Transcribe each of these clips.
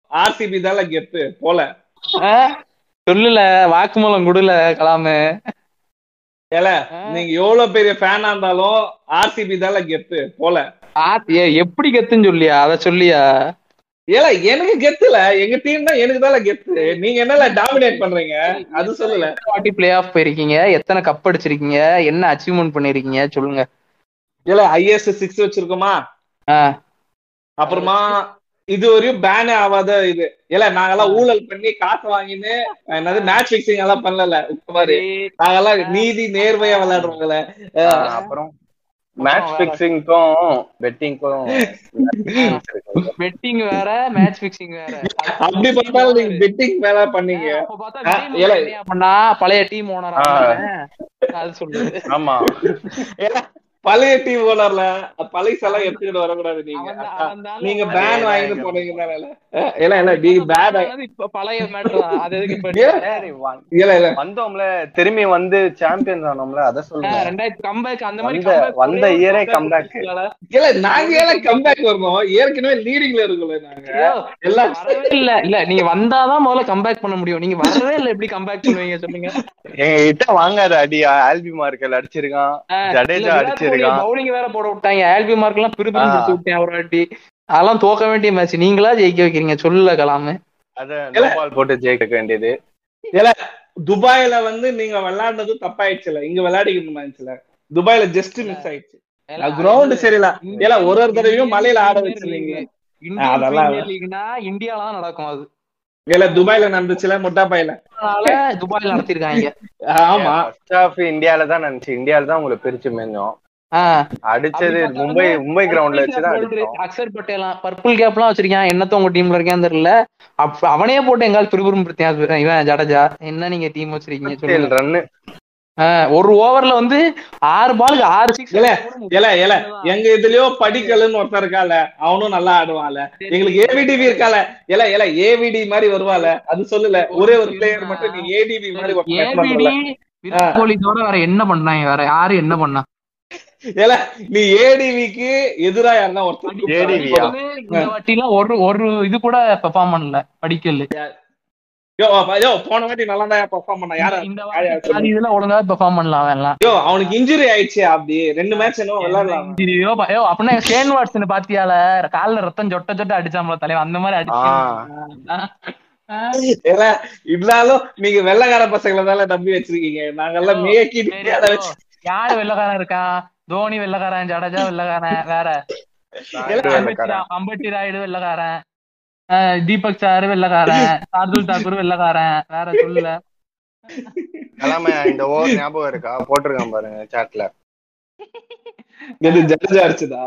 RCB தால கெத்து போல ஆ? சொல்லுல வாக்குமூலம் குடுல கலாமு ஏல ஆ? நீங்க எவ்வளவு பெரிய ஃபேனா இருந்தாலும் ஆர்சிபி தால கெத்து போல ஆ- ஏ, எப்படி கெத்துன்னு சொல்லியா அத சொல்லியா ஏல எனக்கு கெத்துல எங்க டீம் தான் எனக்கு தால கெத்து நீங்க என்னல டாமினேட் பண்றீங்க அது சொல்லல எத்தனை வாட்டி பிளே ஆஃப் போயிருக்கீங்க எத்தனை கப் அடிச்சிருக்கீங்க என்ன அச்சீவ்மெண்ட் பண்ணிருக்கீங்க சொல்லுங்க ஏல ஐஎஸ் சிக்ஸ் வச்சிருக்கோமா ஆ. அப்புறமா இது வரையும் பேனே ஆகாத இது இல்ல நாங்கெல்லாம் ஊழல் பண்ணி காசு வாங்கின்னு என்னது மேட்ச் பிக்சிங் எல்லாம் பண்ணல இப்ப பாரு நாங்கெல்லாம் நீதி நேர்மையா விளையாடுறவங்கள ஆஹ் அப்புறம் மேட்ச் பிக்சிங்க்கும் பெட்டிங்க்கும் பெட்டிங் வேற மேட்ச் பிக்சிங் வேற அப்படி பார்த்தாலும் நீங்க பெட்டிங் மேல பண்ணீங்க அப்ப பார்த்தா ஆ, விஜய் ஏல. மகன் என்னையா பண்ணா பழைய டீம் ஓனர் ஆ. அது சொல்லுது ஆமா ஏன்னா, பழைய டீம் ஓனர்ல பழைய எல்லாம் எடுத்துக்கிட்டு வரக்கூடாது நீங்க அவன் தான்- அக்கா, அவன் தான் நீங்க அவன் பேன் தான் வாங்கிட்டு இங்க. போனீங்க தானே இல்ல இல்ல நீங்க பேன் அது இப்ப பழைய மேட்டர் தான் அது எதுக்கு இப்ப ஏன்? சரி, வ- இல்ல இல்ல வந்தோம்ல திரும்பி வந்து சாம்பியன்ஸ் ஆனோம்ல அத ஆ, சொல்லுங்க ரெண்டாயிரத்து கம்பேக் அந்த மாதிரி வந்த- comeback வந்த ஒரே ஒரு year ஏ comeback comeback. இல்லல? இல்ல நாங்க ஏன் கம்பேக் வரணும் ஏற்கனவே லீடிங்ல இருக்கோம்ல நாங்க ஐயோ, எல்லாம் வரவே இல்ல இல்ல நீங்க வந்தாதான் முதல்ல கம்பேக் பண்ண முடியும் நீங்க வரவே இல்ல எப்படி கம்பேக் பண்ணுவீங்க சொல்லுங்க எங்க கிட்ட வாங்காத அடி ஆல்பி மார்க்கல் அடிச்சிருக்கான் ஜடேஜா அடிச்சிருக்கான் பவுலிங் வேற போட விட்டாங்க ஆல்பி மார்க் எல்லாம் பிரிபிரி ஆ. பிடிச்சு விட்டேன் ஒரு வாட்டி அதெல்லாம் தோக்க வேண்டிய மேட்ச் நீங்களா ஜெயிக்க வைக்கிறீங்க சொல்லல கலாமு அத நோ பால் போட்டு ஜெயிக்க வேண்டியது துபாயில வந்து நீங்க விளையாடுனது தப்பாயிடுச்சுல இங்க விளையாடிக்கணும் மேட்ச்ல துபாயில ஜஸ்ட் மிஸ் ஆயிடுச்சு கிரவுண்ட் சரியில்ல ஏல ஒரு ஒரு தடவையும் மலையில ஆட வச்சிருந்தீங்க இந்தியன் அதெல்லாம் பிரீமியர் லீக்னா இந்தியால தான் நடக்கும் அது இல்ல துபாயில நடந்துச்சுல முட்டாப்பாயில அதனால துபாயில நடத்திருக்காங்க ஆமா ஃபர்ஸ்ட் ஹாஃப் இந்தியால தான் நினைச்சு இந்தியால தான் உங்களுக்கு பிரிச்சு மேஞ்சோம் ஆ. அடிச்சது அப்படி பார்த்தா மும்பை வந்து மும்பை கிரவுண்ட்ல வச்சு தான் Purple cap அடிச்சோம் அக்ஷர் பட்டேலாம் பர்பிள் கேப்லாம் வச்சிருக்கான் என்னத்த உங்க டீம்ல இருக்கான்னு தெரியல அப்ப அவனே போட்டு எங்கால் பிரிபுரம் பிரத்தியா இவன் ஜடேஜா என்ன நீங்க டீம் வச்சிருக்கீங்க சொல்லுங்க ரன்னு ஆ, ஒரு ஓவர்ல வந்து ஆறு பாலுக்கு ஆறு சிக்ஸ் இல்ல, இல்ல இல்ல எங்க இதுலயோ படிக்கலன்னு ஒருத்தர் இருக்கால அவனும் நல்லா ஆடுவான்ல எங்களுக்கு ஏவிடிவி இருக்கால இல்ல இல்ல ஏவிடி மாதிரி வருவால அது சொல்லல ஒரே ஒரு பிளேயர் மட்டும் நீ ஏடிபி மாதிரி ஒருத்தன் ஏபிடி வரல. விராட் கோலி தவிர வேற என்ன பண்றாங்க வேற யாரு என்ன பண்ணா இல்ல நீ ஏடிவிக்கு எதிரா யாருன்னா ஒருத்தர் ADV யா? வந்து இந்த வாட்டிலாம் ஒரு ஒரு இது கூட பெர்ஃபார்ம் பண்ணல படிக்கல யோ அப்ப- யோ போன வாட்டி நல்லா தான் பெர்ஃபார்ம் பண்ண யாரா இந்த யார் யார் வாட்டி பாதி இதுல ஒழுங்கா பெர்ஃபார்ம் பண்ணலாம் அவன் எல்லாம் யோ அவனுக்கு இன்ஜுரி ஆயிடுச்சு அப்படி ரெண்டு மேட்ச் என்ன விளையாடலாம் இன்ஜுரியோ ப- ஐயோ, அப்படின்னா ஷேன் வாட்சன் பாத்தியால கால்ல ரத்தம் சொட்ட சொட்ட அடிச்சாமல தலைவன் அந்த மாதிரி அடிச்சு ஏல இருந்தாலும் நீங்க வெள்ளக்கார பசங்களை தானே நம்பி வச்சிருக்கீங்க நாங்கெல்லாம் மேய்க்கிட்டு சரி, அதை ஐயோ, வச்சு யாரு வெள்ளக்காரன் இருக்கான் தோனி வெள்ளக்காரன் ஜடேஜா வெள்ளக்காரன் வேற அம்பட்டி ரா- அம்பட்டி ராயுடு வெள்ளக்காரன் ஆஹ் தீபக் சாரு வெள்ளக்காரன் சார்துல் தாக்கூர் வெள்ளக்காரன் வேற சொல்லல எல்லாமே இந்த ஓவர் ஞாபகம் இருக்கா போட்டிருக்கான் பாருங்க சாட்ல எது ஜடேஜா அடிச்சதா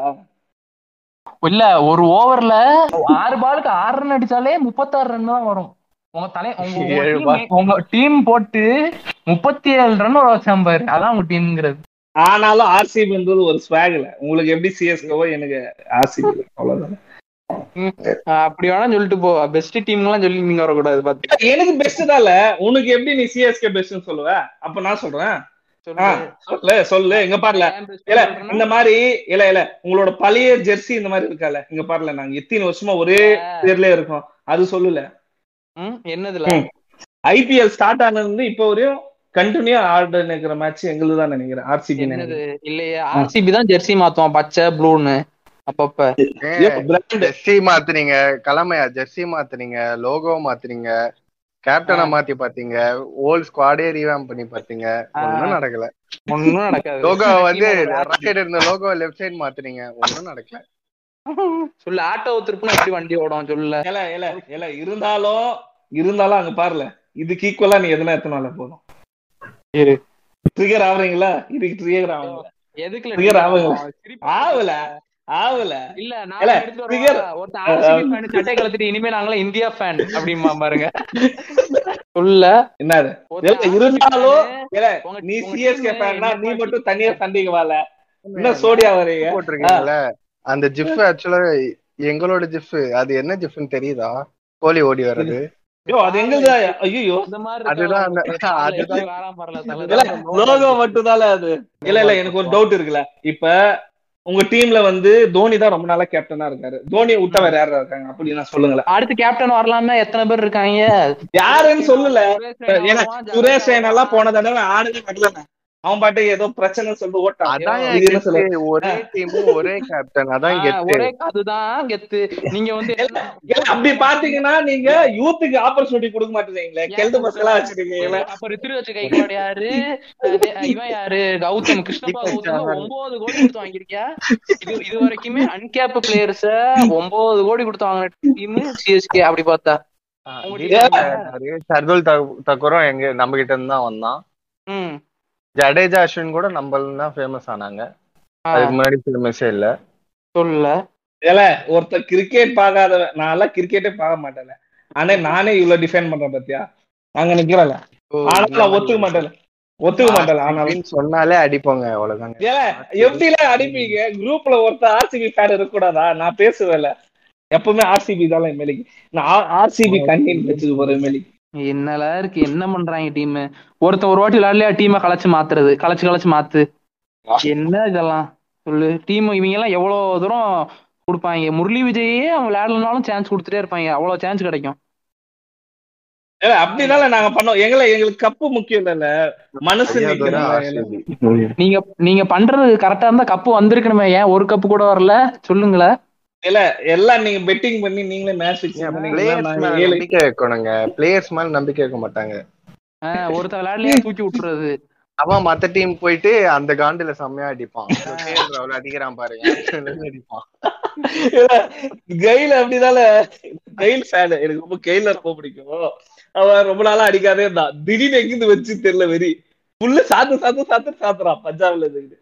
இல்ல ஒரு ஓவர்ல ஆறு பாலுக்கு ஆறு ரன் அடிச்சாலே முப்பத்தாறு ரன் தான் வரும் உங்க தலை உங்க உங்க ஏழு team- ball. உங்க டீம் போட்டு முப்பத்தி ஏழு ரன் வச்சான் பாரு அதான் உங்க டீம்ங்கிறது ஆனாலும் ஆர்சிபின்றது ஒரு ஸ்வாக்ல உங்களுக்கு எப்படி சிஎஸ்கவோ எனக்கு ஆர்சிபி அவ்வளவுதான் அப்படி வேணா சொல்லிட்டு போ பெஸ்ட் டீம் எல்லாம் சொல்லி நீங்க வரக்கூடாது பாத்து எனக்கு பெஸ்ட் தான்ல உனக்கு எப்படி நீ சிஎஸ்கே பெஸ்ட்னு சொல்லுவ அப்ப நான் சொல்றேன் ஆ, சொல்லு சொல்லு இங்க பாருல இல்ல இந்த மாதிரி இல்ல இல்ல உங்களோட பழைய ஜெர்சி இந்த மாதிரி இருக்கால இங்க பாருல நாங்க எத்தனை வருஷமா ஒரே பேர்ல இருக்கோம் அது சொல்லல ம், என்னதுல ம். ஐபிஎல் ஸ்டார்ட் ஆனது இருந்து இப்போ வரையும் கண்டினியூ ஆட நிக்கிற மேட்ச் எங்களுக்கு தான் நினைக்கிறேன் ஆர்சிபி என்னது இல்லையே ஆர்சிபி தான் ஜெர்சி மாத்துவான் பச்சை ப்ளூன்னு அப்பப்ப ஜெர்சி மாத்துனீங்க கலமையா ஜெர்சி மாத்துனீங்க லோகோ மாத்துனீங்க கேப்டனை மாத்தி பாத்தீங்க ஓல் ஸ்குவாடே ரீவாம் பண்ணி பாத்தீங்க ஒண்ணும் நடக்கல ஒண்ணும் நடக்காது லோகோ வந்து ரைட் சைடு இருந்த லோகோ லெஃப்ட் சைடு மாத்துனீங்க ஒண்ணும் நடக்கல சொல்லு ஆட்டோ திருப்பினா எப்படி வண்டி ஓடும் சொல்லல இல்ல இல்ல இல்ல இருந்தாலும் இருந்தாலும் அங்க பாருல இதுக்கு ஈக்குவலா நீ எதுனா எத்தனால போதும் இரு. ட்ரிகர் ஆவறீங்களா இதுக்கு ட்ரிகர் ஆவீங்களா எதுக்குல Trigger trigger ஆகுங்க. ஆகும்? சிரிப்பு ஆவல ஆவல இல்ல இல்ல, நான் எடுத்து trigger. வரவா? ஒருத்தன் RCB fan சட்டை கலத்திட்டு இனிமே நாங்களே இந்தியா ஃபேன் அப்படிமா பாருங்க சொல்ல என்னது ஒருத்தன் இல்ல, இருந்தாலும் RCB fan, இல்ல உங்க- நீ உங்க சிஎஸ்கே team ஃபேன்னா நீ என்ன மட்டும் தனியா சண்டைக்கு வாழ என்ன சோடியா வரீங்க போட்டிருக்கீங்கல்ல அந்த ஜிஃப் ஆக்சுவலா எங்களோட ஜிஃப் அது என்ன ஜிஃப்னு தெரியுதா கோலி ஓடி வர்றது ஐயோ அது எங்களுதா ஐயோ இந்த மாதிரி அதுதான் இருக்கா? அந்த- காலைல அதுதான். எப்படி வாராம பாருல தல. இல்ல லோகோ மட்டும் அது இல்ல இல்ல எனக்கு ஒரு டவுட் இருக்குல்ல இப்ப உங்க டீம்ல வந்து தோனி தான் ரொம்ப நாளா கேப்டனா இருக்காரு தோனியை விட்டா வேற யாரா இருக்காங்க அப்படின்னா சொல்லுங்களேன் அடுத்து கேப்டன் வரலாம்னா எத்தனை பேர் இருக்காங்க யாருன்னு சொல்லல சுரேஷ் ஏன்னா ரெய்னா வருவான், சுரேஷ் ஜடேஜா ரெய்னா எல்லாம் போன தடவை ஆடுவே வரலண்ணே அவன் பாட்டுக்கு ஏதோ பிரச்சனை சொல்லிட்டு ஓட்டான் அதான் இது என்ன சொல்ல கெத்து. ஒரே டீமும் ஒரே கேப்டன் அதான் ஆஹ் கெத்து ஒரே அதுதான் கெத்து நீங்க வந்து என்ன- ஏன்னா, அப்படி பாத்தீங்கன்னா நீங்க யூத்துக்கு ஆப்பர்ச்சுனிட்டி கொடுக்க மாட்டேங்கிறீங்களே ஏன் கெல்டு கொடுக்கல? பசங்களா வச்சிருக்கீங்களே அப்ப ரித்விராஜ் கைக்வாட் யாரு அஹ் டே- இவன் யாரு கௌதம் கிருஷ்ணப்பா கௌதம் ஒன்பது கோடி கொடுத்து வாங்கியிருக்கியா இது இது வரைக்குமே அன்கேப் பிளேயர்ஸ ஒன்பது கோடி கொடுத்து வாங்கின டீம் சிஎஸ்கே அப்படி பார்த்தா உங்க team சர்துல் தக்குரம் எங்க நம்ம கிட்ட இருந்து தான் வந்தான் ம் ஜடேஜா அஸ்வின் கூட நம்மள தான் ஃபேமஸ் ஆனாங்க ஆஹ் அதுக்கு முன்னாடி ஃபேமஸே இல்ல சொல்லல ஏல ஒருத்தர் கிரிக்கெட் பார்க்காதவன் நான் எல்லாம் கிரிக்கெட்டே பார்க்க மாட்டேன் ஆனா நானே இவ்வளவு டிஃபைன் பண்றேன் பாத்தியா அங்க நிக்கிறல ஆனாலும் நான் ஒத்துக்க மாட்டேன் ஒத்துக்க மாட்டேன் ஆனாலும் அப்படின்னு சொன்னாலே அடிப்போங்க அவ்வளவுதாங்க ஏல எப்படிலாம் அடிப்பீங்க குரூப்ல ஒருத்தர் ஆர்சிபி ஃபேன் இருக்கக்கூடாதா நான் பேசுவேல எப்பவுமே ஆர்சிபி தான் எம்எல்ஏக்கு நான் ஆர்சிபி கண்டின் வச்சுக்க போறேன் எம்எல்ஏக்கு என்னல இருக்கு என்ன பண்றாங்க டீம் ஒருத்தன் ஒரு வாட்டி விளையாடலையா டீமை கலைச்சு மாத்துறது கலைச்சு கலைச்சு மாத்து என்ன இதெல்லாம் சொல்லு டீம் இவங்க எல்லாம் எவ்வளவு தூரம் கொடுப்பாங்க முரளி விஜயே அவன் விளையாடலனாலும் சான்ஸ் கொடுத்துட்டே இருப்பாங்க அவ்வளவு சான்ஸ் கிடைக்கும் ஏல அப்படினால நாங்க பண்ணோம் எங்களை எங்களுக்கு கப்பு முக்கியம் இல்ல மனசு ஐயா, தோரா நிக்கணும் RCB. நீங்க நீங்க பண்றது கரெக்டா இருந்தா கப்பு வந்திருக்கணுமே ஏன் ஒரு கப்பு கூட வரல சொல்லுங்களேன் இல்ல எல்லாம் நீங்க பெட்டிங் பண்ணி நீங்களே மேட்ச் ஃபிக்ஸ் பிளேயர்ஸ் மேல ஏழு நம்பிக்கை வைக்கணுங்க பிளேயர்ஸ் மேல நம்பிக்கை வைக்க மாட்டாங்க ஆஹ் ஒருத்தன் விளையாடலையா தூக்கி விட்டுறது அவன் மத்த டீம் போயிட்டு அந்த காண்டுல செம்மையா அடிப்பான் அவ்வளவு அடிக்கிறான் பாருங்க அடிப்பான் கெயில் அப்படினால கெயில் ஃபேன் எனக்கு ரொம்ப கெயில ரொம்ப பிடிக்கும் அவன் ரொம்ப நாளா அடிக்காதே இருந்தான் திடீர்னு எங்கிருந்து வச்சு தெரியல வெறி புல்லு சாத்து சாத்து சாத்து சாத்துறான் பஞ்சாப்ல இருந்து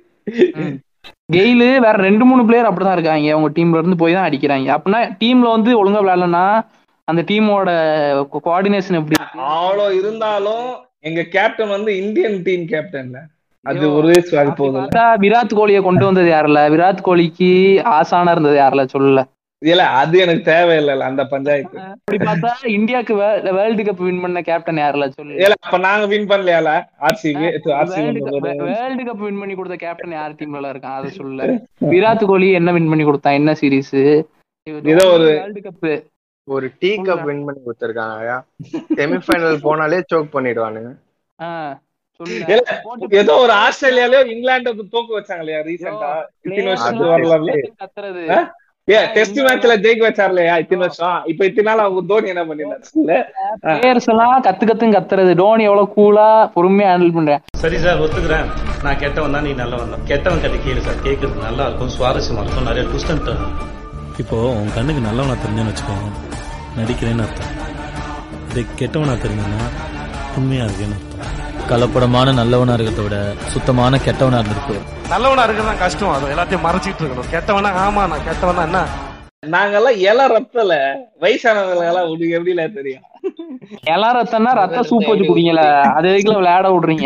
கெயிலு வேற ரெண்டு மூணு பிளேயர் அப்படிதான் இருக்காங்க அவங்க டீம்ல இருந்து போய் தான் அடிக்கிறாங்க அப்படின்னா டீம்ல வந்து ஒழுங்கா விளையாடலன்னா அந்த டீமோட கோஆர்டினேஷன் எப்படி இருக்கு அவ்வளவு இருந்தாலும் எங்க கேப்டன் வந்து இந்தியன் டீம் கேப்டன்ல அது ஒரு அது அப்படி போதும் பார்த்தா விராட் கோலியை கொண்டு வந்தது யாருல விராட் கோலிக்கு ஆசானா இருந்தது யாருல சொல்லல இல்ல அது எனக்கு தேவையில்ல அந்த பஞ்சாயத்து அப்படி பார்த்தா இந்தியாக்கு வேர்ல்டு கப் வின் பண்ண கேப்டன் யாருல சொல்லு ஏல அப்ப நாங்க வின் பண்ணலையால RCB RCB world cup world cup win பண்ணி கொடுத்த கேப்டன் யார் டீம்ல இருக்கான் அதை சொல்லு விராட் கோலி என்ன வின் பண்ணி கொடுத்தான் என்ன சீரிஸ் ஏதோ ஒரு- வேர்ல்டு கப் ஒரு டீ கப் வின் பண்ணி கொடுத்திருக்காங்க செமிஃபைனல் போனாலே சோக் பண்ணிடுவானுங்க சொல்லு ஏல, ஏதோ ஒரு ஆஸ்திரேலியாலயோ இங்கிலாந்து தோக்க வச்சாங்க இல்லையா ரீசெண்டா இத்தனை வருஷத்துக்கு வரலாம்ல கத்துறது ஆ? ஏ டெஸ்ட் மேட்ச்ல ஜெயிக்க வச்சார் இல்லையா இத்தனை வருஷம் இப்ப இத்தனை நாள் அவங்க தோனி என்ன பண்ணிருந்தாரு பிளேயர்ஸ் எல்லாம் கத்து கத்துன்னு கத்துறது டோனி எவ்வளவு கூலா பொறுமையா ஹேண்டில் பண்றேன் சரி சார் ஒத்துக்கிறேன் நான் கெட்டவன் தான் நீ நல்லவன் தான் கெட்டவன் கதை கேளு சார் கேட்கறது நல்லா இருக்கும் சுவாரஸ்யமா இருக்கும் நிறைய ட்விஸ்ட் அண்ட் டர்ன் இப்போ உன் கண்ணுக்கு நல்லவனா தெரிஞ்சேன்னு வச்சுக்கோ நடிக்கிறேன்னு அர்த்தம் இதே கெட்டவனா தெரிஞ்சேன்னா உண்மையா இருக்கேன்னு அர்த்தம் கலப்படமான நல்லவனா இருக்கிறத விட சுத்தமான கெட்டவனா இருந்திருக்கு நல்லவனா இருக்கிறது தான் கஷ்டம் அது எல்லாத்தையும் மறைச்சிட்டு இருக்கணும் கெட்டவனா ஆமா நான் கெட்டவனா என்ன நாங்கெல்லாம் இல ரத்தல வயசானவங்க எல்லாம் உனக்கு எப்படில தெரியும் எல்லாரும் ரத்தம்னா ரத்த சூப் வச்சு குடிங்கல அது வரைக்கும் விளையாட விடுறீங்க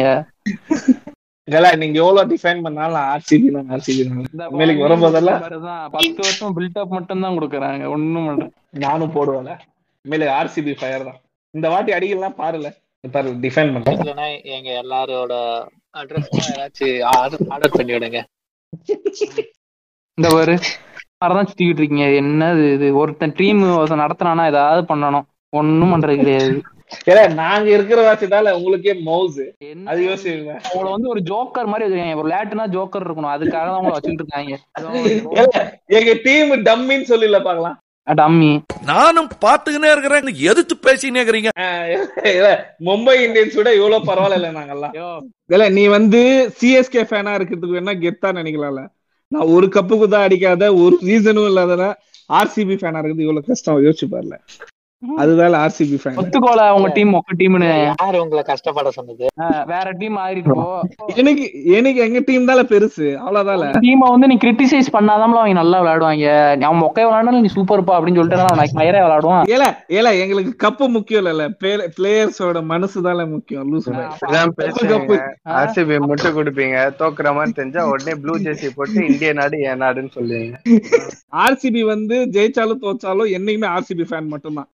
இல்ல நீங்க எவ்வளவு டிஃபைன் பண்ணாலும் ஆர்சிபி தான் ஆர்சிபி தான் மேலுக்கு வரும்போதெல்லாம் மாதிரிதான். பத்து வருஷம் பில்டப் மட்டும் தான் கொடுக்குறாங்க ஒண்ணும் பண்ற நானும் போடுவேன்ல மேலே ஆர்சிபி ஃபயர் தான் இந்த வாட்டி அடிக்கலாம் பாருல பாரு டிஃபைன் பண்றேன் இல்லைன்னா எங்க எல்லாரோட அட்ரஸும் ஏதாச்சும் ஆர்டர் பண்ணி விடுங்க இந்த ஒரு மாதிரிதான் சுத்திக்கிட்டு இருக்கீங்க என்னது இது ஒருத்தன் டீம் நடத்துனானா ஏதாவது பண்ணணும் ஒண்ணும் பண்றது கிடையாது ஏன்னா நாங்க இருக்கிற வாசிதால உங்களுக்கே மவுஸ் என்ன அது யோசிங்க அவங்கள வந்து ஒரு ஜோக்கர் மாதிரி வச்சிருக்காங்க ஒரு லேட்டுனா ஜோக்கர் இருக்கணும் அதுக்காக தான் அவங்கள வச்சுட்டு இருக்காங்க ஏல, எங்க டீம் டம்மின்னு சொல்லல பாக்கலாம் டம்மி நானும் பாத்துக்கினே இருக்கிறேன் எதிர்த்து பேசினே இருக்கிறீங்க மும்பை இந்தியன்ஸ் விட இவ்வளவு பரவாயில்ல நாங்கெல்லாம் ஐயோ இல்ல நீ வந்து சிஎஸ்கே ஃபேனா இருக்கிறதுக்கு வேணா கெத்தா நினைக்கலாம்ல நான் ஒரு கப்புக்கு தான் அடிக்காத ஒரு ரீசனும் இல்லாதனா ஆர்சிபி ஃபேனா இருக்கிறது இவ்வளவு கஷ்டம் யோசிச்சு பாருல அதுதான் ஆர்சிபி ஃபேன் ஒத்துக்கோல உங்க டீம் உங்க டீம்னு யார் உங்களை கஷ்டப்பட சொன்னது வேற டீம் ஆறிட்டு போ எனக்கு எனக்கு எங்க டீம் தால பெருசு அவ்வளவுதான்ல டீமை வந்து நீ கிரிட்டிசைஸ் பண்ணாதான் அவங்க நல்லா விளையாடுவாங்க அவன் மொக்கை விளையாடாலும் நீ சூப்பர்ப்பா அப்படின்னு சொல்லிட்டு அவன் மயிரே விளையாடுவான் ஏல ஏல எங்களுக்கு கப்பு முக்கியம் இல்ல பிளேயர்ஸோட மனசுதால முக்கியம் லூசு இப்படிதான் பேசுவீங்க ஆர்சிபி முட்டை கொடுப்பீங்க தோக்குற மாதிரி தெரிஞ்சா உடனே ப்ளூ ஜெர்சி போட்டு இந்திய நாடு என் நாடுன்னு சொல்லுவீங்க ஆர்சிபி வந்து ஜெயிச்சாலும் தோச்சாலும் என்னைக்குமே ஆர்சிபி ஃபேன் மட்டும்தான்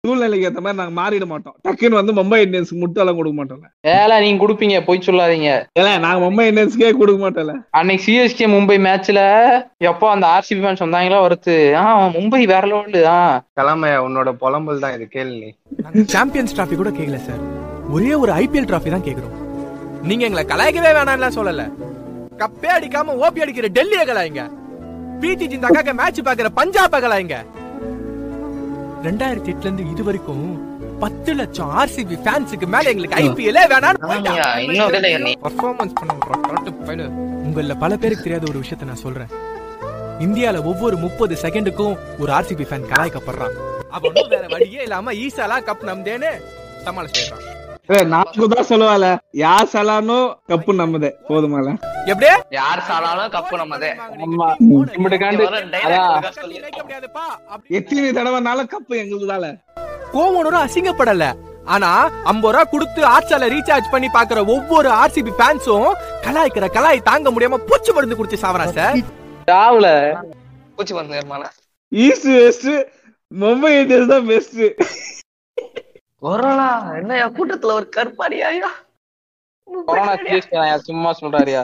சூழ்நிலைக்கு ஏத்த மாதிரி நாங்க மாறிட மாட்டோம் டக்குன்னு வந்து மும்பை இந்தியன்ஸ்க்கு முட்டெல்லாம் கொடுக்க மாட்டோம்ல ஏல நீங்க குடுப்பீங்க போய் சொல்லாதீங்க ஏல நாங்க மும்பை இந்தியன்ஸ்க்கே கொடுக்க மாட்டோம்ல அன்னைக்கு சிஎஸ்கே மும்பை மேட்ச்ல எப்போ அந்த ஆர்சிபி ஃபேன்ஸ் வந்தாங்களா வருது ஆ மும்பை வேற லெவலு ஆ கிளமையா உன்னோட புலம்பல் தான் இது கேளு நீ நாங்க சாம்பியன்ஸ் டிராஃபி கூட கேட்கல சார் ஒரே ஒரு ஐபிஎல் டிராஃபி தான் கேக்குறோம் நீங்க எங்களை கலாய்க்கவே வேணாம்லாம் சொல்லல கப்பே அடிக்காம ஓபி அடிக்கிற டெல்லியை கலாய்ங்க பிடி ஜிந்தாக்காக மேட்ச் பாக்குற பஞ்சாப கலாய்ங்க ரெண்டாயிரத்தி எட்டுல இருந்து இது வரைக்கும் பத்து லட்சம் ஆர்சிபி ஃபேன்ஸுக்கு மேல எங்களுக்கு ஐபிஎல்லே ஆமாய்யா, இன்னும் விடலையா நீ? வேணாம் பர்ஃபார்மன்ஸ் பண்ண உங்கள பல பேருக்கு தெரியாத ஒரு விஷயத்த நான் சொல்றேன் இந்தியால ஒவ்வொரு முப்பது செகண்டுக்கும் ஒரு ஆர்சிபி ஃபேன் கலாய்க்கப்படுறான் அவனும் வேற வழியே இல்லாம ஈசாலா கப் நம்தேன்னு சமாளிச்சிடுறான் ஏய், நாக்கு தான் சொல்லுவால யார் சலானோ கப்பு நம்மதே போதுமால எப்படியே யார் சாலாலும் கப்பு நம்மதே ஆமா இம்பிட்டுக்காண்டு அதான் எத்தனை தடவைனாலும் கப்பு எங்களுக்கு கோவனரும் அசிங்கப்படல ஆனா ஐம்பது ரூபா கொடுத்து ஆட்சால ரீசார்ஜ் பண்ணி பாக்குற ஒவ்வொரு ஆர்சிபி ஃபேன்ஸும் கலாய்க்கிற கலாய் தாங்க முடியாம பூச்சி மருந்து குடிச்சு சாவறான் சார் ராவுல பூச்சி வந்து Nirmala east west Mumbai Indians தான் பெஸ்ட் கொரோனா என்னையா கூட்டத்துல ஒரு கருப்பாடியாயா கொரோனா சிஎஸ்கே சும்மா சொல்றாருயா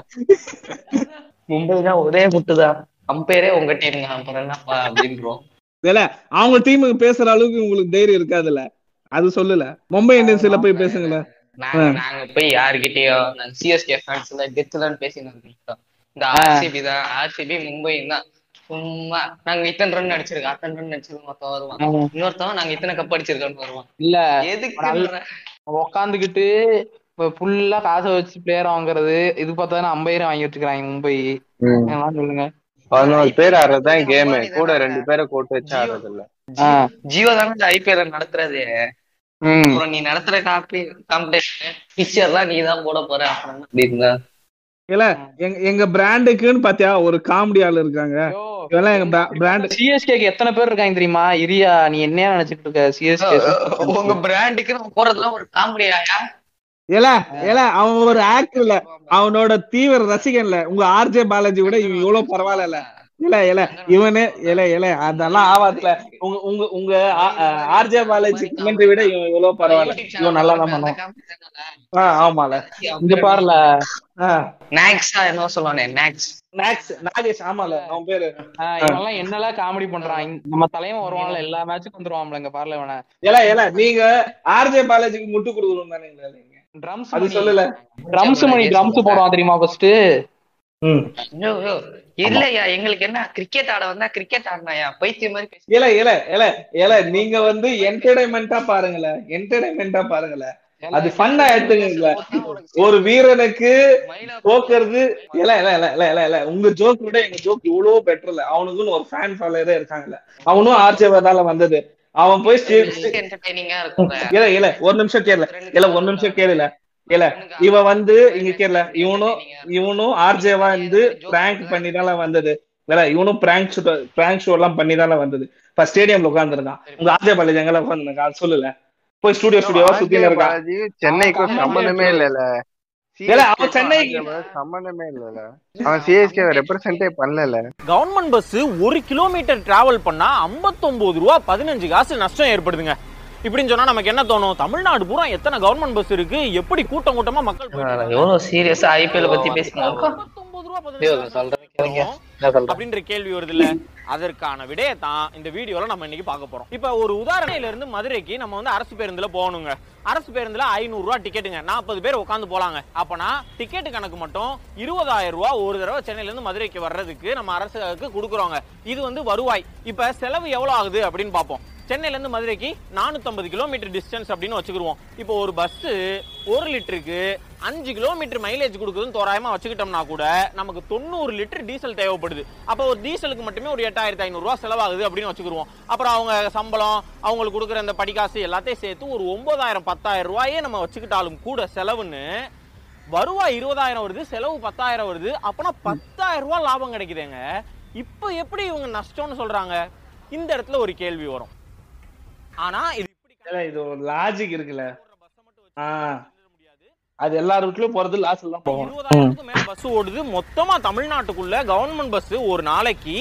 மும்பைனா ஒரே முட்டுதான் கம்பேரே உங்க டீமுங்க அப்புறம் என்னப்பா அப்படின்றோம் இல்ல அவங்க டீமுக்கு பேசுற அளவுக்கு உங்களுக்கு தைரியம் இருக்காதுல்ல அது சொல்லல மும்பை இந்தியன்ஸ்ல போய் பேசுங்களேன் நாங்க நாங்க போய் யாருகிட்டயோ நாங்க சிஎஸ்கே ஃபேன்ஸ்ல கெத்துதான் பேசிட்டு இருக்கோம் இந்த ஆர்சிபி தான் ஆர்சிபி மும்பை தான் சும்மா நாங்க இத்தனை ரன் அடிச்சிருக்கோம் அத்தனை ரன் அடிச்சிருக்கோம் மொத்தம் வருவான் இன்னொருத்தவன் நாங்க இத்தனை கப் அடிச்சிருக்கோம்னு வருவான் இல்ல எதுக்கு உக்காந்துக்கிட்டு ஃபுல்லா காசை வச்சு பிளேயர் வாங்குறது இது பார்த்தா ஐம்பதாயிரம் வாங்கி வச்சுக்கிறாங்க மும்பை எல்லாம் சொல்லுங்க பதினோரு பேர் ஆடுறதுதான் கேம் கூட ரெண்டு பேரை கூட்டு வச்சு ஆடுறது இல்ல ஆ. ஜியோ தானே ஐபிஎல் நடத்துறது ம். அப்புறம் நீ நடத்துற காப்பி காம்படிஷன் பிக்சர்லாம் நீ தான் போட போற அப்புறம் என்ன அப்படி இருந்தா இல்ல எங்க எங்க பிராண்டுக்குன்னு பாத்தியா ஒரு காமெடி ஆள் இருக்காங்க இவெல்லாம் எங்க பிராண்ட் சிஎஸ்கேக்கு எத்தனை பேர் இருக்காங்க தெரியுமா இரியா நீ என்ன நினைச்சிட்டு இருக்க சிஎஸ்கே உங்க பிராண்டுக்கு நம்ம போறதுலாம் ஒரு காமெடியாயா ஏல ஏல அவன் ஒரு ஆக்டர் இல்ல அவனோட தீவிர ரசிகன் இல்ல உங்க ஆர்ஜே பாலாஜி விட இவன் இவ்வளவு பரவாயில்ல இல்ல இல்ல இவனே இல்ல இல்ல அதெல்லாம் ஆவாதுல உங்க உங்க உங்க ஆர்ஜே பாலாஜி கமெண்ட்ரி விட இவன் இவ்வளவு பரவாயில்ல இவன் நல்லா தான் பண்ணுவான் ஆஹ் ஆமால இங்க பாருல நாக்ஸா என்ன சொல்லுவானே நாக்ஸ் நாக்ஸ் நாகேஷ் ஆமால அவன் பேரு இவெல்லாம் என்னெல்லாம் காமெடி பண்றான் இந்த- நம்ம தலைவன் வருவான்ல எல்லா மேட்சுக்கும் வந்துருவான்ல இங்க பாருல இவனை ஏல ஏல நீங்க ஆர்ஜே பாலாஜிக்கு முட்டு கொடுக்கணும் தானே நீங்க ட்ரம்ஸ் அது சொல்லல ட்ரம்ஸ் மணி ட்ரம்ஸ் போடுவான் தெரியுமா ஃபர்ஸ்ட் ஐயோ, ஐயோ. இல்லையா எங்களுக்கு என்ன கிரிக்கெட் ஆட வந்தா கிரிக்கெட் ஆடினாயா பைத்தியம் மாதிரி பேசி ஏல ஏல ஏல ஏல நீங்க வந்து என்டர்டைன்மெண்டா பாருங்களேன் என்டர்டைன்மெண்டா பாருங்களேன் அது ஃபன்னா எடுத்துக்கீங்களா ஒரு வீரனுக்கு தோக்குறது இல்ல இல்ல இல்ல இல்ல இல்ல இல்ல உங்க ஜோக் விட எங்க ஜோக் இவ்வளவு பெட்டர் இல்ல அவனுக்குன்னு ஒரு ஃபேன் ஃபாலோவரே இருக்காங்கல்ல அவனும் ஆர்ஜேவதால வந்தது அவன் போய் என்டர்டைனிங்கா இருக்கும் இல்ல இல்ல ஒரு நிமிஷம் கேளு இல்ல ஒரு நிமிஷம் கேளுல இல்ல இவன் வந்து இங்க கேளு இவனும் இவனும் ஆர்ஜேவா இருந்து பிராங்க் பண்ணி தான் வந்தது இல்ல இவனும் பிராங்க் ஷோ பிராங்க் ஷோ எல்லாம் பண்ணி தான் வந்தது இப்ப ஸ்டேடியம்ல உட்காந்துருக்கான் உங்க ஆர்ஜே பாலாஜி எங்கெல்லாம் உட்காந்துருக்கா அது சொல்லல போய் ஸ்டுடியோ ஸ்டுடியோவா சுத்தின்னு இருக்கான் பாலாஜி சென்னைக்கும் சம்பந்தமே இல்லல இல்ல, அவன் சென்னைக்கு- சம்பந்தமே இல்லல அவன் சிஎஸ்கே ரெப்ரசென்டே பண்ணல கவர்மெண்ட் பஸ் ஒரு கிலோமீட்டர் டிராவல் பண்ணா 59 ரூபா பதினஞ்சு காசு நஷ்டம் ஏற்படுதுங்க இப்படின்னு சொன்னா நமக்கு என்ன தோணும் தமிழ்நாடு பூரா எத்தனை கவர்மெண்ட் பஸ் இருக்கு எப்படி கூட்டம் கூட்டமா மக்கள் போயிட்டு எவ்வளவு சீரியஸா ஐபிஎல் பத்தி பேசினாங்க அப்படின்ற கேள்வி வருது இல்ல அதற்கான விடையை தான் இந்த வீடியோல நம்ம இன்னைக்கு பார்க்க போறோம் இப்ப ஒரு உதாரணத்துல இருந்து மதுரைக்கு நம்ம வந்து அரசு பேருந்துல போகணுங்க அரசு பேருந்துல ஐநூறு ரூபா டிக்கெட்டுங்க நாற்பது பேர் உட்காந்து போலாங்க அப்பனா டிக்கெட் கணக்கு மட்டும் இருபதாயிரம் ரூபாய் ஒரு தடவை சென்னையில இருந்து மதுரைக்கு வர்றதுக்கு நம்ம அரசுக்கு கொடுக்குறோங்க இது வந்து வருவாய் இப்ப செலவு எவ்வளவு ஆகுது அப்படின்னு பார்ப்போம் சென்னையில இருந்து மதுரைக்கு 450 கிலோமீட்டர் டிஸ்டன்ஸ் அப்படின்னு வச்சுக்கிருவோம் இப்போ ஒரு பஸ் ஒரு லிட்டருக்கு அஞ்சு கிலோமீட்டர் மைலேஜ் கொடுக்குதுன்னு தோராயமா வச்சுக்கிட்டோம்னா கூட நமக்கு தொண்ணூறு லிட்டர் டீசல் தேவைப்படுது அப்போ ஒரு டீசலுக்கு மட்டுமே ஒரு எட்டாயிரத்தி ஐநூறு ரூபா செலவாகுது அப்படின்னு வச்சுக்கிருவோம் அப்புறம் அவங்க சம்பளம் அவங்களுக்கு கொடுக்குற அந்த படிக்காசு எல்லாத்தையும் சேர்த்து ஒரு ஒன்பதாயிரம் பத்தாயிரம் ரூபாயே நம்ம வச்சுக்கிட்டாலும் கூட செலவுன்னு வருவாய் இருபதாயிரம் வருது செலவு பத்தாயிரம் வருது அப்பனா பத்தாயிரம் ரூபாய் லாபம் கிடைக்குதுங்க இப்போ எப்படி இவங்க நஷ்டம்னு சொல்றாங்க இந்த இடத்துல ஒரு கேள்வி வரும் ஆனா இது இல்ல, இது ஒரு லாஜிக் இருக்குல்ல ஆஹ் அது எல்லா ரூட்லயும் போறது லாஸ்ல தான் போகும் இருபதாயிரத்துக்கும் மேல பஸ் ஓடுது மொத்தமா தமிழ்நாட்டுக்குள்ள கவர்மெண்ட் பஸ் ஒரு நாளைக்கு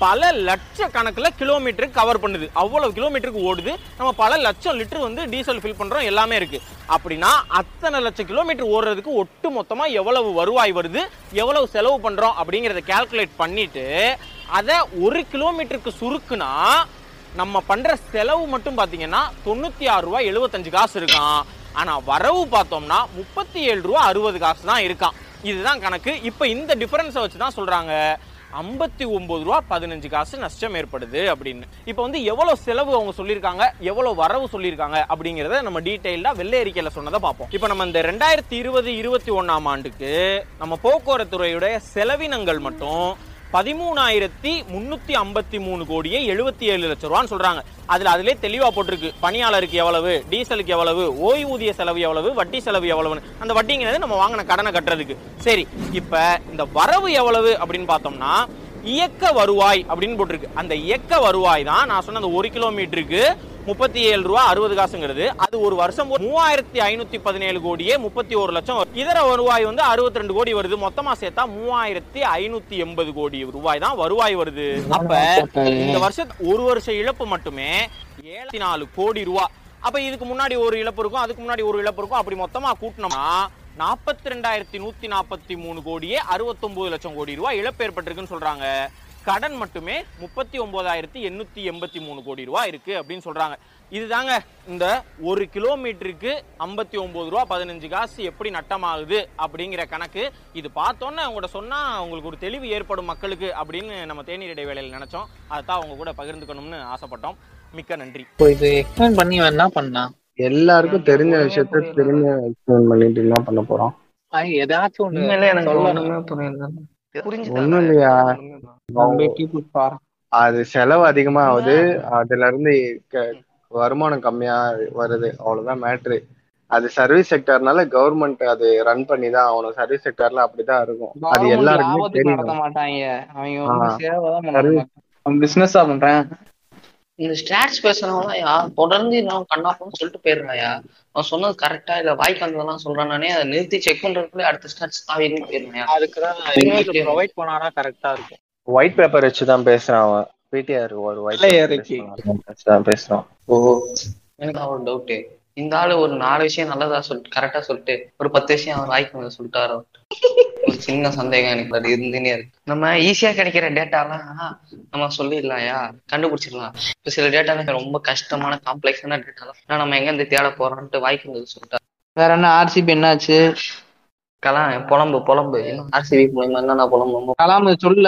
பல லட்ச கணக்குல கிலோமீட்டர் கவர் பண்ணுது அவ்வளவு கிலோமீட்டருக்கு ஓடுது நம்ம பல லட்சம் லிட்டர் வந்து டீசல் ஃபில் பண்றோம் எல்லாமே இருக்கு அப்படின்னா அத்தனை லட்சம் கிலோமீட்டர் ஓடுறதுக்கு ஒட்டு மொத்தமா எவ்வளவு வருவாய் வருது எவ்வளவு செலவு பண்றோம் அப்படிங்கறத கால்குலேட் பண்ணிட்டு அதை ஒரு கிலோமீட்டருக்கு சுருக்குனா நம்ம பண்ற செலவு மட்டும் பாத்தீங்கன்னா தொண்ணூத்தி ஆறு ரூபாய் எழுபத்தஞ்சு காசு இருக்கான் ஆனா வரவு பார்த்தோம்னா முப்பத்தி ஏழு ரூபா அறுபது காசு தான் இருக்கான் இதுதான் கணக்கு இப்ப இந்த டிஃபரன்ஸை வச்சு தான் சொல்றாங்க ஐம்பத்தி ஒன்பது ரூபா பதினஞ்சு காசு நஷ்டம் ஏற்படுது அப்படின்னு இப்போ வந்து எவ்வளவு செலவு அவங்க சொல்லியிருக்காங்க எவ்வளவு வரவு சொல்லியிருக்காங்க அப்படிங்கிறத நம்ம டீட்டெயிலாக வெள்ளை அறிக்கையில் சொன்னதை பார்ப்போம் இப்போ நம்ம இந்த ரெண்டாயிரத்தி இருபது இருபத்தி ஒன்றாம் ஆண்டுக்கு நம்ம போக்குவரத்து துறையுடைய செலவினங்கள் மட்டும் பதிமூணாயிரத்தி முன்னூத்தி ஐம்பத்தி மூணு கோடியே எழுபத்தி ஏழு லட்சம் ரூபான்னு சொல்றாங்க அதுல அதிலே தெளிவா போட்டிருக்கு பணியாளருக்கு எவ்வளவு டீசலுக்கு எவ்வளவு ஓய்வூதிய செலவு எவ்வளவு வட்டி செலவு எவ்வளவுன்னு அந்த வட்டிங்கிறது நம்ம வாங்கின கடனை கட்டுறதுக்கு சரி இப்ப இந்த வரவு எவ்வளவு அப்படின்னு பார்த்தோம்னா இயக்க வருவாய் அப்படின்னு போட்டிருக்கு அந்த இயக்க வருவாய் தான் நான் சொன்ன அந்த ஒரு கிலோமீட்டருக்கு முப்பத்தி ஏழு ரூபா அறுபது காசுங்கிறது அது ஒரு வருஷம் மூவாயிரத்தி ஐநூத்தி பதினேழு கோடியே முப்பத்தி ஒரு லட்சம் வரும். இதர வருவாய் வந்து அறுபத்தி ரெண்டு கோடி வருது மொத்தமா சேர்த்தா மூவாயிரத்தி ஐநூத்தி எண்பது கோடி ரூபாய் தான் வருவாய் வருது அப்ப இந்த வருஷம் ஒரு வருஷ இழப்பு மட்டுமே ஏழாயிரத்தி நாலு கோடி ரூபா அப்ப இதுக்கு முன்னாடி ஒரு இழப்பு இருக்கும் அதுக்கு முன்னாடி ஒரு இழப்பு இருக்கும் அப்படி மொத்தமா கூட்டினோம்னா நாற்பத்தி ரெண்டாயிரத்தி நூத்தி நாற்பத்தி மூணு கோடியே அறுபத்தொன்பது லட்சம் கோடி ரூபாய் இழப்பு ஏற்பட்டிருக்குன்னு சொல்றாங்க கடன் மட்டுமே முப்பத்தி ஒன்பதாயிரத்தி எண்ணூத்தி எண்பத்தி மூணு கோடி ரூபாய் இருக்கு அப்படின்னு சொல்றாங்க இதுதாங்க இந்த ஒரு கிலோமீட்டருக்கு ஐம்பத்தி ஒன்பது ரூபா பதினஞ்சு காசு எப்படி நட்டமாகுது அப்படிங்கிற கணக்கு இது பார்த்தோன்னே அவங்கள்ட்ட சொன்னா உங்களுக்கு ஒரு தெளிவு ஏற்படும் மக்களுக்கு அப்படின்னு நம்ம தேநீர் இடைவேளையில் நினைச்சோம் அதைத்தான் அவங்க கூட பகிர்ந்துக்கணும்னு ஆசைப்பட்டோம் மிக்க நன்றி இப்போ இது எக்ஸ்பிளைன் பண்ணி அவன் என்ன பண்ணா எல்லாருக்கும் தெரிஞ்ச விஷயத்த திரும்ப எக்ஸ்பிளைன் பண்ணிட்டு என்ன பண்ண போறோம் ஐய், ஏதாச்சும் ஒண்ணு உண்மையிலே எனக்கு சொல்லணும். ஒண்ணுமே புரியல புரிஞ்சுதா? ஒண்ணும் இல்லையா நம்ம people பாரு. அது செலவு அதிகமா ஆகுது அதுல இருந்து க- வருமானம் கம்மியா வருது அவ்வளவுதான் மேட்ரு அது சர்வீஸ் செக்டர்னால கவர்மெண்ட் அது ரன் பண்ணி தான் ஆகணும் சர்வீஸ் செக்டர்ல அப்படிதான் இருக்கும் அது Government எல்லாருக்குமே லாபத்துக்கு நடத்த தெரியும் மாட்டாங்க அவங்க ஆ. வந்து சேவை தான் Service. பண்ணுவாங்க பிசினஸா பண்றேன் இந்த ஸ்டாட்ஸ் பேசுறவங்க யார் தொடர்ந்து நான் கண்ணாப்பன்னு சொல்லிட்டு போயிடுறாயா அவன் சொன்னது கரெக்டா இல்ல வாய்க்கு வந்ததெல்லாம் சொல்றானே அதை நிறுத்தி செக் பண்றதுக்குள்ளே அடுத்த ஸ்டாட்ஸ் தாவின்னு போயிடுறாயா அதுக்குதான் ப்ரொவைட் பண்ணானா கரெக்டா இருக்கும் ஒயிட் பேப்பர் வச்சு தான் பேசுறான் அவன் பிடிஆர் ஒரு ஒயிட் வெள்ளை பேப்பர் அறிக்கை. வச்சு தான் பேசுறான் ஓ எனக்கு ஒரு டவுட் இந்த ஆளு ஒரு நாலு விஷயம் நல்லதா சொல்லிட்டு கரெக்டா சொல்லிட்டு ஒரு பத்து விஷயம் அவர் வாய்க்கு வந்து சொல்லிட்டாரோ ஒரு சின்ன சந்தேகம் எனக்கு அது இருந்துனே இருக்கு நம்ம ஈஸியா கிடைக்கிற டேட்டாலாம் நம்ம சொல்லிடலாம்யா கண்டுபிடிச்சிடலாம் இப்ப சில டேட்டா ரொம்ப கஷ்டமான காம்ப்ளெக்ஸான டேட்டாலாம் நம்ம எங்க இருந்து தேட போறோம்ட்டு வாய்க்கு வந்து சொல்லிட்டாரு வேற என்ன ஆர்சிபி என்னாச்சு கலாம் புலம்பு புலம்பு இன்னும் ஆர்சிபி மூலமா என்னென்ன புலம்பு கலாம் சொல்ல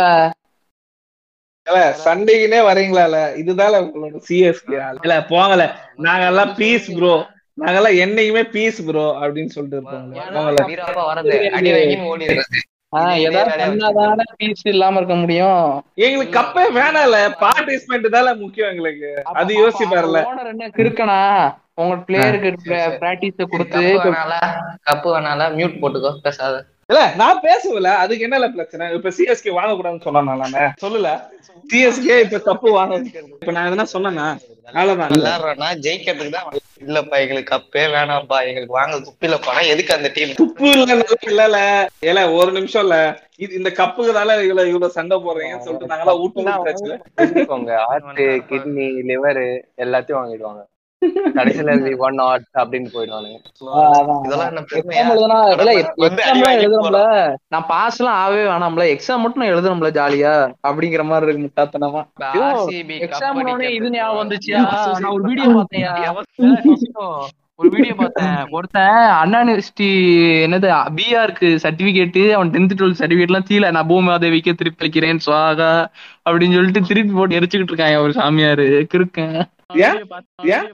சண்டைக்குனே வரீங்களால இதுதான் உங்களோட சிஎஸ்கே இல்ல போங்கல நாங்கெல்லாம் பீஸ் ப்ரோ நாங்கெல்லாம் என்னைக்குமே பீஸ் ப்ரோ அப்படின்னு சொல்லிட்டு இருப்போம்ல போங்கல வீராப்பா வரது அடி வாங்கி ஓடிடுறது ஆஹ் ஏதாவது பண்ணாதானே பீஸ் இல்லாம இருக்க முடியும் எங்களுக்கு கப்பே வேணாம்ல பார்ட்டிசிபென்ட் தானே முக்கியம் எங்களுக்கு அது யோசிப்பாருல ஓனர் என்ன கிறுக்கனா உங்க பிளேயருக்கு பிராக்டிஸ் கொடுத்து கப்பு வேணால கப்பு வேணால மியூட் போட்டுக்கோ பேசாத இல்ல நான் பேசுவல அதுக்கு என்னல பிரச்சனை இப்ப சிஎஸ்கே வாங்க கூடாதுன்னு சொன்னா நானே சொல்லல சிஎஸ்கே இப்ப தப்பு வாங்க இப்ப நான் எதனா சொன்னேன்னா அவ்வளவுதான் இல்ல. விளையாடுறோம்னா ஜெயிக்கிறதுக்கு தான் இல்லப்பா எங்களுக்கு கப்பே வேணாம்ப்பா எங்களுக்கு வாங்க குப்பில போனா எதுக்கு அந்த டீம் துப்பு இல்ல இல்லல ஏல ஒரு நிமிஷம் இல்ல இது இந்த கப்புக்கு தானே இவ்வளவு இவ்வளவு சண்டை போடுறீங்கன்னு சொல்லிட்டு நாங்களாம் ஊட்டு விட்டாச்சுல தெரிஞ்சுக்கோங்க ஹார்ட் கிட்னி லிவர் எல்லாத்தையும் வாங்கிடுவாங்க கடைசியில ஒன் நாட் அப்படின்னு போயிடுவானுங்க இதெல்லாம் என்ன பெருமையா எக்ஸாம் எழுதுனா இல்ல வந்து அடி எக்ஸாம் வாங்கி எழுதுறோம்ல நான் பாஸ் எல்லாம் ஆகவே வேணாம்ல எக்ஸாம் மட்டும் நான் எழுதுறோம்ல ஜாலியா அப்படிங்கிற மாதிரி இருக்கு முட்டாத்தனமா RCB எக்ஸாம் cup உடனே இது அடிக்கிறது. ஞாபகம் வந்துச்சியா நான் ஒரு வீடியோ பார்த்தேன் ஒரு வீடியோ பார்த்தேன் ஒருத்தன் அண்ணா யூனிவர்சிட்டி என்னது பிஆருக்கு சர்டிபிகேட் அவன் டென்த் டுவெல்த் சர்டிபிகேட் எல்லாம் தீல நான் பூமாதேவிக்கே திருப்பி வைக்கிறேன் சுவாகா அப்படின்னு சொல்லிட்டு திருப்பி போட்டு எரிச்சுக்கிட்டு இருக்காங்க ஒரு சாமியாரு கிறுக்கன் ஏன் ஏன்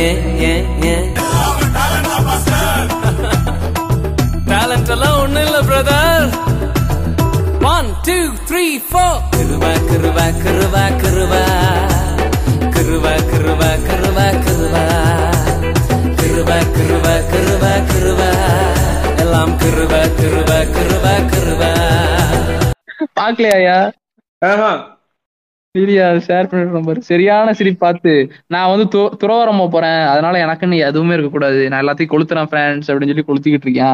டேலண்ட் எல்லாம் ஒண்ணு இல்ல brother one two three four கிருவா கிருவா கிருவா கிருவா கிருவா கிருவா கிருவா கிருவா கிருவா கிருவா கிருவா கிருவா எல்லாம் கிருவா கிருவா கிருவா கிருவா பாக்கலையா ஆஹா சரியா ஷேர் பண்ணிடுறோம் பாரு சரியான சிரிப்பு பார்த்து நான் வந்து து- துறவரமா போறேன் அதனால எனக்குன்னு எதுவுமே இருக்க கூடாது நான் எல்லாத்தையும் கொளுத்துறேன் ஃப்ரெண்ட்ஸ் அப்படின்னு சொல்லி கொளுத்திக்கிட்டு இருக்கேன்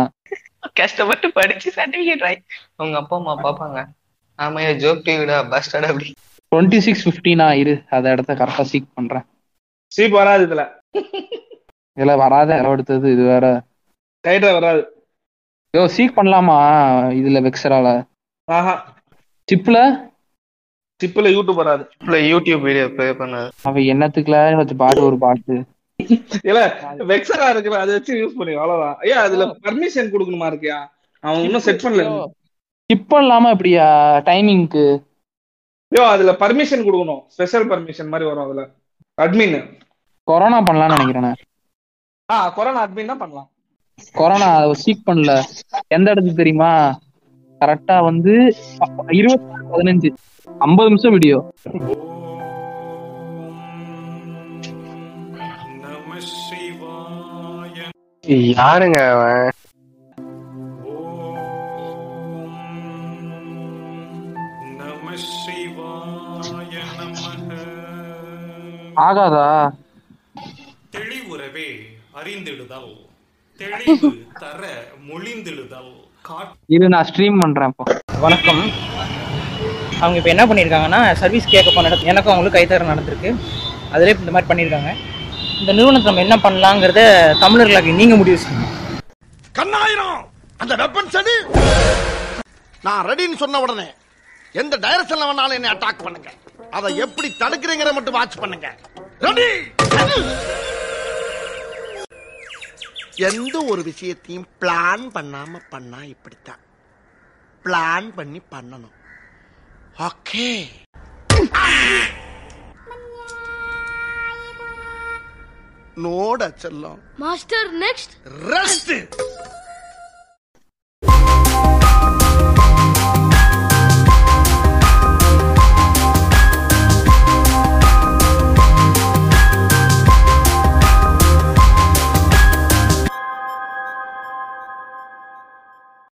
கஷ்டப்பட்டு படிச்சு சர்டிபிகேட் ஆகி உங்க அப்பா அம்மா பாப்பாங்க ஆமாயா ஜோக் டிவிடா பஸ்டட் அப்படி டுவெண்ட்டி சிக்ஸ் ஃபிஃப்டினா இரு அதை இடத்த கரெக்டா சீக் பண்றேன் சீப் வராது இதுல இதுல வராத இடம் எடுத்தது இது வேற டைட்டா வராது யோ சீக் பண்ணலாமா இதுல வெக்ஸரால ஆஹா சிப்ல சிப்ல யூடியூப் வராது இல்ல யூடியூப் வீடியோ ப்ளே பண்ணாது அவ என்னத்துக்குல வச்சு பாட்டு ஒரு பாட்டு இல்ல வெக்ஸரா இருக்கிற அதை வச்சு யூஸ் பண்ணி அவ்வளவுதான் ஐயா அதுல பர்மிஷன் கொடுக்கணுமா இருக்கியா அவன் இன்னும் செட் பண்ணல சிப் பண்ணலாமா எப்படியா டைமிங்க்கு ஐயோ அதுல பர்மிஷன் கொடுக்கணும் ஸ்பெஷல் பர்மிஷன் மாதிரி வரும் அதுல அட்மின் கொரோனா பண்ணலாம்னு நினைக்கிறேன் ஆ கொரோனா அட்மின் தான் பண்ணலாம் கொரோனா சீக் பண்ணல எந்த இடத்துக்கு தெரியுமா கரெக்டா வந்து இருபத்தி பதினஞ்சு ஐம்பது நிமிஷம் வீடியோ யாருங்க அவன் ஆகாதா தெளிவுறவே அறிந்திடுதல் தெளிவு தர மொழிந்திடுதல் இரு நான் ஸ்ட்ரீம் பண்றேன் இப்போ வணக்கம் அவங்க இப்போ என்ன பண்ணியிருக்காங்கன்னா சர்வீஸ் கேட்க போன இடத்துல எனக்கும் அவங்களுக்கும் கைத்தர நடந்திருக்கு அதிலே இந்த மாதிரி பண்ணியிருக்காங்க இந்த நிறுவனத்தை நம்ம என்ன பண்ணலாங்கிறத தமிழர்களாக நீங்க முடிவு செய்யணும் கண்ணாயிரம் அந்த வெப்பன் செடி நான் ரெடின்னு சொன்ன உடனே எந்த டைரக்ஷன்ல வேணாலும் என்னை அட்டாக் பண்ணுங்க அதை எப்படி தடுக்கிறீங்கிற மட்டும் வாட்ச் பண்ணுங்க ரெடி எந்த ஒரு விஷயத்தையும் பிளான் பண்ணாம பண்ணா இப்படித்தான் பிளான் பண்ணி பண்ணணும் ஓகே நோட செல்லம் மாஸ்டர் நெக்ஸ்ட் ரெஸ்ட்